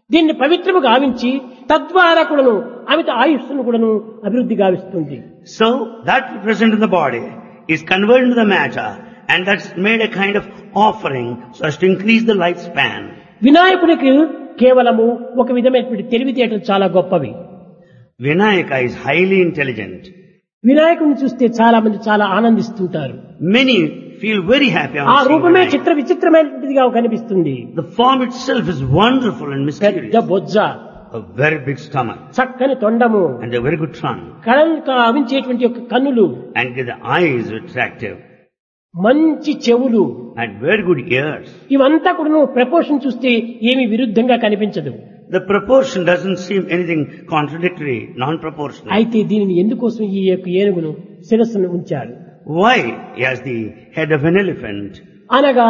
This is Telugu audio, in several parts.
దీన్ని పవిత్రము గావించి తద్వారా కూడాను అమిత ఆయుష్ను కూడాను అభివృద్ధి గావిస్తుంది So that present in the body is converted into the matter and that's made a kind of offering so as to increase the lifespan. వినాయకునికి కేవలము ఒక విధమైనటువంటి తెలివితేటలు చాలా గొప్పవి Vinayaka is highly intelligent. వినాయకుడిని చూస్తే చాలా మంది చాలా ఆనందిస్తుంటారు Many feel very happy ఆ on seeing రూపమే Vinayaka. చిత్ర విచిత్రమైనదిగా కనిపిస్తుంది The form itself is wonderful and పెద్ద mysterious. Bojja A very big stomach చక్కని తొండము and a very good trunk కళలు కావించేటువంటి యొక్క కన్నులు and the eyes are attractive మంచి చెవులు and very good ears. ఇవంతా కూడా ప్రపోర్షన్ చూస్తే ఏమి విరుద్ధంగా కనిపించదు The proportion doesn't seem anything contradictory, non-proportional. అయితే దీనిని ఎందుకోసం ఈ యొక్క ఏనుగును శిరస్సును ఉంచారు Why he has the head of an elephant? అనగా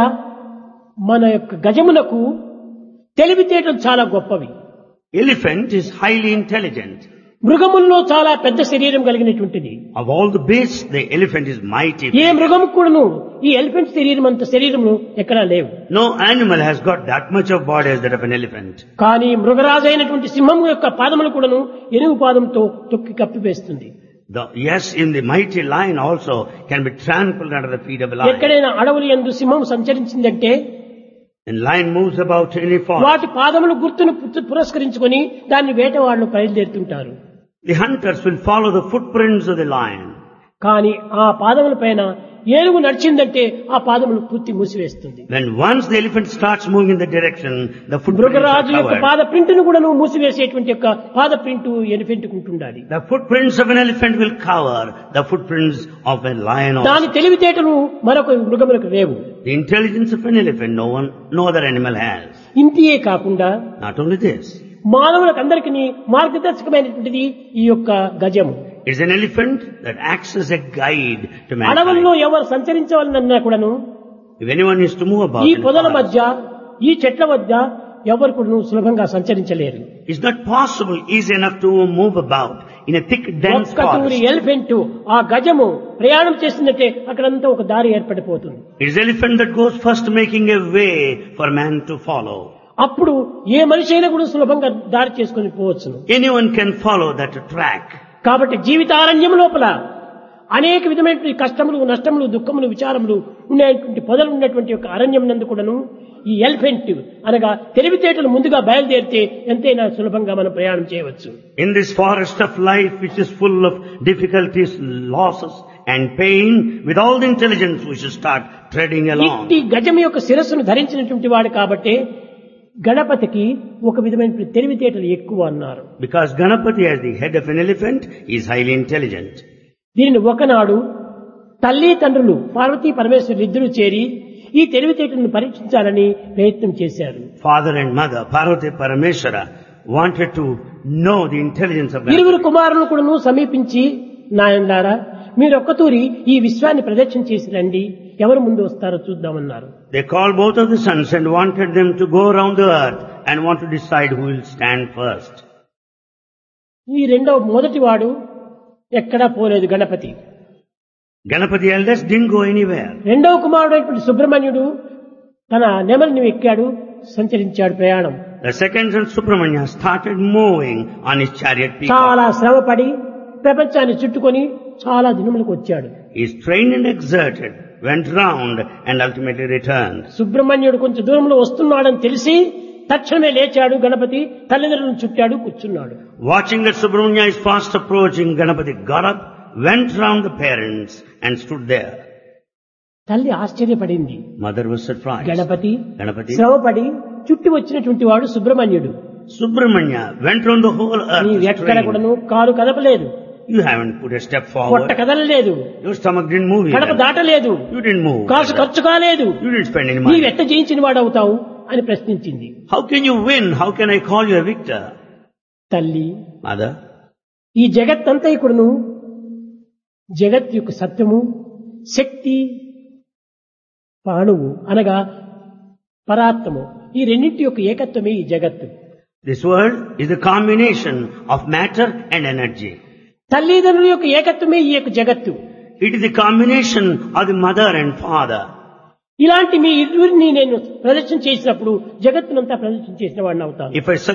మన యొక్క గజమునకు తెలివితేటలు చాలా గొప్పవి Elephant is highly intelligent. మృగముల్లో చాలా పెద్ద శరీరం కలిగినటువంటిది Of all the beasts, the elephant is mighty. ఏ మృగము కూడాను ఈ ఎలిఫెంట్ శరీరం అంత శరీరము ఎక్కడా లేవు No animal has got that much of body as that of an elephant. కానీ మృగరాజు అయినటువంటి సింహం యొక్క పాదములు కూడాను ఎనుగు పాదంతో తొక్కి కప్పివేస్తుంది The, yes, in the mighty lion also can be trampled under the feet of a lion. ఎక్కడైనా అడవులు ఎందు సింహం సంచరించిందంటే When lion moves about any forest, వాటి పాదములు గుర్తును పు- పురస్కరించుకొని దాన్ని వేటవాళ్ళు బయలుదేరుతుంటారు the hunters will follow the footprints of the lion. కానీ ఆ పాదముల పైన ఏనుగు నడిచిందంటే ఆ పాదములు పూర్తి మూసివేస్తుంది When once the elephant starts moving in the direction, the footprints are మృగరాజు యొక్క covered. పాద ప్రింట్ను కూడా నువ్వు మూసివేసేటువంటి యొక్క పాద ప్రింట్ ఎలిఫెంట్ ఉంటుండాలి The footprints of an elephant will cover the footprints of a lion also. దాని తెలివితేటలు మరొక మృగములకు లేవు The intelligence of an elephant no one, no other animal has. ఇంతియే కాకుండా Not only this, మానవులకు అందరికీ మార్గదర్శకమైనటువంటిది ఈ యొక్క గజము it's an elephant that acts as a guide to అడవుల్లో mankind. ఎవరు సంచరించవాలన్నా కూడాను If anyone is to move about ఈ in పొదల forest, మధ్య ఈ చెట్ల మధ్య ఎవరు కూడా సులభంగా సంచరించలేరు it's not possible, easy enough to move about in a thick, dense ఒక్క తూరి forest. ఎలిఫెంట్ ఆ గజము ప్రయాణం చేసినట్టే అక్కడంతా ఒక దారి ఏర్పడిపోతుంది It's elephant that goes first making a way for man to follow. అప్పుడు ఏ మనిషి అయినా కూడా సులభంగా దారి చేసుకుని పోవచ్చును Anyone can follow that track. కాబట్టి జీవితారణ్యం లోపల అనేక విధమైనటువంటి కష్టములు నష్టములు దుఃఖములు విచారములు ఉండేటువంటి పొదలు ఉన్నటువంటి యొక్క అరణ్యం నందు కూడాను ఈ ఎలిఫెంట్ అనగా తెలివితేటలు ముందుగా బయలుదేరితే ఎంతైనా సులభంగా మనం ప్రయాణం చేయవచ్చు In this forest of life which is full of difficulties, losses and pain, with all the intelligence we should start treading along. ఇట్టి గజం యొక్క శిరస్సును ధరించినటువంటి వాడు కాబట్టి గణపతికి ఒక విధమైన తెలివితేటలు ఎక్కువ అన్నారు Because Ganapati as the head of an elephant is highly intelligent. దీనిని ఒకనాడు తల్లి తండ్రులు పార్వతీ పరమేశ్వరులు ఇద్దరు చేరి ఈ తెలివితేటలను పరీక్షించాలని ప్రయత్నం చేశారు Father and mother, Parvati Parameshwara, wanted to know the intelligence of Ganapati. ఇరువురు కుమారులను కూడాను సమీపించి నాయనలారా మీరు ఒక్కతూరి ఈ విశ్వాన్ని ప్రదక్షిణ చేసి రండి ఎవరు ముందు వస్తారో చూద్దామన్నారు They called both of the sons and wanted them to go around the earth and want to decide who will stand first. ఈ రెండవ మొదటి వాడు ఎక్కడా పోలేదు Ganapati Ganapati eldest didn't go anywhere. రెండవ కుమారుడైనటువంటి సుబ్రహ్మణ్యుడు తన నెమలిని ఎక్కాడు సంచరించాడు ప్రయాణం The second son Subramanya started moving on his chariot peacock. చాలా శ్రమపడి ప్రపంచాన్ని చుట్టుకొని చాలా దినములకు వచ్చాడు He is trained and exerted, went round and ultimately returned. సుబ్రహ్మణ్యుడు కొంచెం దూరంలో వస్తున్నాడని తెలిసి తక్షణమే లేచాడు గణపతి తల్లిదండ్రులను చుట్టాడు కూర్చున్నాడు Watching that Subramanya is fast approaching, Ganapati got up, went round the parents and stood there. తల్లి ఆశ్చర్యపడింది Mother was surprised. Ganapati Ganapati, శ్రమపడి చుట్టి వచ్చినటువంటి వాడు సుబ్రహ్మణ్యుడు Subramanya went round the whole earth. నీవు ఎక్కడ trained. కూడాను కాలు కదపలేదు You haven't put a step పొట్ట forward. కదలలేదు Your stomach didn't move Kadapa even. దాటలేదు You didn't move. కాసు ఖర్చు కాలేదు You didn't spend any నీవు money. ఎట్ట జయించిన వాడవుతావు అని ప్రశ్నించింది How can you win? How can I call you a victor? తల్లి Mother, ఈ జగత్తంతా ఇక్కడను జగత్ యొక్క సత్యము శక్తి ప్రాణువు అనగా పరాత్మము ఈ రెండింటి యొక్క ఏకత్వమే ఈ జగత్తు this world is the combination of matter and energy. తల్లిదండ్రుల యొక్క ఏకత్వమే ఈ యొక్క జగత్తు It is the combination of the mother and father. ఇలాంటి మీ ఇరువురిని నేను ప్రదర్శన చేసినప్పుడు జగత్తునంతా ప్రదర్శన చేసిన వాడిని అవుతాను If I